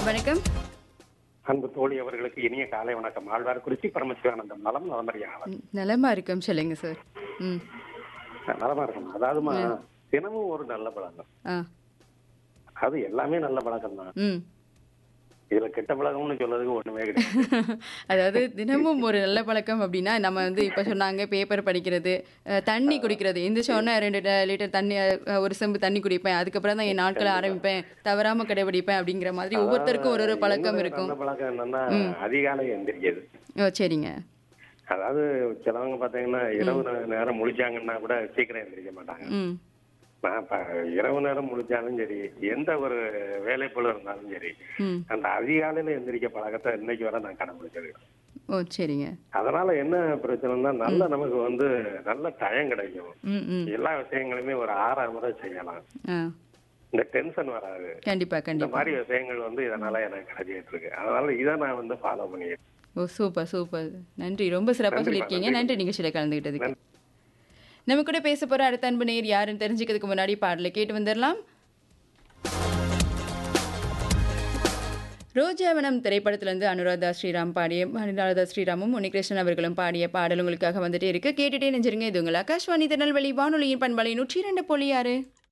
வணக்கம் அன்பு தோழி அவர்களுக்கு இனிய காலை வணக்கம் ஆழ்வார் குறிச்சி பரமசிவானந்தம் நலம் நலமறியா ம், நலமா இருக்கோம் சொல்லுங்க சார் ம் நலமா இருக்கணும் அதாவதுமா தினமும் ஒரு நல்ல பழக்கம் ஆ அது எல்லாமே நல்ல பழக்கம் தான் ம் இதுல கெட்ட பழக்கம்னு சொல்றதுக்கு ஒண்ணுமே கிடையாது அதாவது தினமும் ஒரு நல்ல பழக்கம் அப்படின்னா நம்ம வந்து இப்போ சொன்னாங்க பேப்பர் படிக்கிறது அஹ், தண்ணி குடிக்கிறது இந்த சொன்ன ரெண்டு ட- லிட்டர் தண்ணி அஹ், ஒரு செம்பு தண்ணி குடிப்பேன் அதுக்கப்புறம் தான் என் நாட்களை ஆரம்பிப்பேன் தவறாம கடைபிடிப்பேன் அப்படிங்கிற மாதிரி ஒவ்வொருத்தருக்கும் ஒரு ஒரு பழக்கம் என்னோட இருக்கும் நல்ல பழக்கம் என்னன்னா அதிகாலை எந்திரிக்கிறது ஓ சரிங்க அதாவது சிலவங்க பாத்தீங்கன்னா இரவு நே- நேரம் முழிச்சாங்கன்னா கூட சீக்கிரம் எந்திரிக்க மாட்டாங்க ம் நான் இப்ப இரவு நேரம் முழிச்சாலும் சரி எந்த ஒரு வேலைப்பொழுது இருந்தாலும் சரி ம் அந்த அதிகாலையில எந்திரிக்க பழக்கத்தை இன்னைக்கு வரை நான் கடைபிடிச்சிருக்கேன் ஓ சரிங்க அதனால என்ன பிரச்சனைனா நல்ல நமக்கு வந்து நல்ல டயம் கிடைக்கும் ம் ம் எல்லா விஷயங்களுமே ஒரு ஆறாம் முறை செய்யலாம் ஆ இந்த டென்ஷன் வராது கண்டிப்பா இந்த கண்டிப்பா மாதிரி விஷயங்கள் வந்து இதனால எனக்கு கிடைச்சிட்டு இருக்கு அதனால இதை நான் வந்து ஃபாலோ பண்ணிக்கிறேன் ஓ சூப்பர் சூப்பர் நன்றி ரொம்ப சிறப்பாக நன்றிப்பா, சொல்லியிருக்கீங்க நன்றி. நன்றி நிகழ்ச்சியில் கலந்துக்கிட்டதுக்கு நம்ம கூட பேச போற அடுத்த அன்பு நேர் யாருன்னு தெரிஞ்சுக்கிறதுக்கு முன்னாடி பாடலை கேட்டு வந்துடலாம் ரோஜாவனம் திரைப்படத்திலிருந்து அனுராதா ஸ்ரீராம் பாடிய அனுராதா ஸ்ரீராமும் உன்னிகிருஷ்ணன் அவர்களும் பாடிய பாடல் உங்களுக்காக வந்துட்டே இருக்கு கேட்டுட்டே நெஞ்சிருங்க இது உங்கள் ஆகாஷ்வாணி திருநெல்வேலி வானொலியின் பண்பலை நூற்றி இரண்டு புள்ளி ஆறு